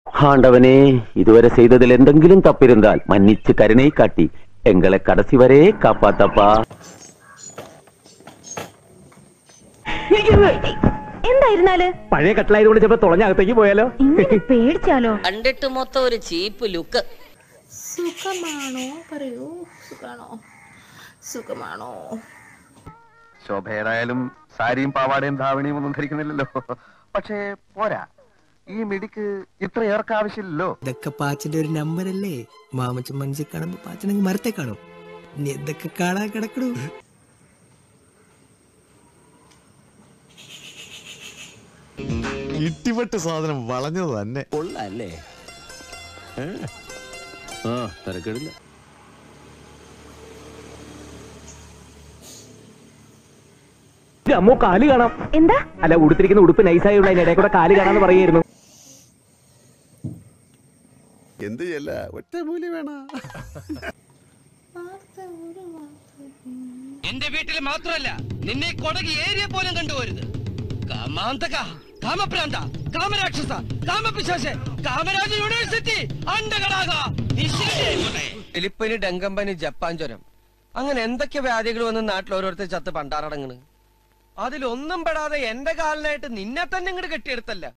ஆண்டவனே இதுவரை செய்ததில் എന്തെങ്കിലും தப்பிருந்தால் மன்னிச்சு கருணை காட்டி எங்களை கடைசி வரை காப்பாத்தப்பா എന്തായിരുന്നാല് പഴയ കട്ടിലായതുകൊണ്ട് ചിലപ്പോ തുളഞ്ഞകത്തേക്ക് പോയാലോ ഇങ്ങനെ പേടിച്ചാലോ കണ്ടിട്ട് മൊത്തം ഒരു ചീപ്പ് ലുക്ക് സുഖമാണോ പറയൂ സുഖാണോ സുഖമാണോ ശോഭ ഏതായാലും സാരിയും പാവാടയും ധാവണിയും ഒന്നും ധരിക്കുന്നില്ലല്ലോ പക്ഷേ പോരാ ഈ മിടിക്ക് ഇത്ര ഏർക്ക് ആവശ്യമില്ലല്ലോ ഇതൊക്കെ പാച്ചിന്റെ ഒരു നമ്പർ അല്ലേ മാമച്ചൻ മനസ്സിൽ കാണുമ്പോ പാച്ചനെങ്കിൽ മരത്തെ കാണും ഇനി എന്തൊക്കെ കാണാൻ കിടക്കണു ഇട്ടിപ്പെട്ട് സാധനം വളഞ്ഞത് തന്നെ കൊള്ളല്ലേ ആ തിരക്കിടില്ല അമ്മോ കാല് കാണാം എന്താ അല്ല ഉടുത്തിരിക്കുന്ന ഉടുപ്പ് നൈസായുള്ള അതിന്റെ ഇടയിൽ കൂടെ കാല് കാണാന്ന് പറയായിരുന്നു എന്ത് ചെയ്യല്ല ഒറ്റ മൂലി വേണ എന്റെ വീട്ടിൽ മാത്രമല്ല നിന്നെ കൊടകി ഏരിയ പോലും കണ്ടുപോരുത് കാമാന്തക കാമപ്രാന്ത കാമരാക്ഷസ കാമപിശാശ കാമരാജ യൂണിവേഴ്സിറ്റി അണ്ടകടാക ഫിലിപ്പിന് ഡങ്കമ്പനി ജപ്പാൻ ജ്വരം അങ്ങനെ എന്തൊക്കെ വ്യാധികൾ വന്ന് നാട്ടിൽ ഓരോരുത്തർ ചത്ത് പണ്ടാറടങ്ങണ് അതിലൊന്നും പെടാതെ എന്റെ കാലിനായിട്ട് നിന്നെ തന്നെ ഇങ്ങോട്ട് കെട്ടിയെടുത്തല്ല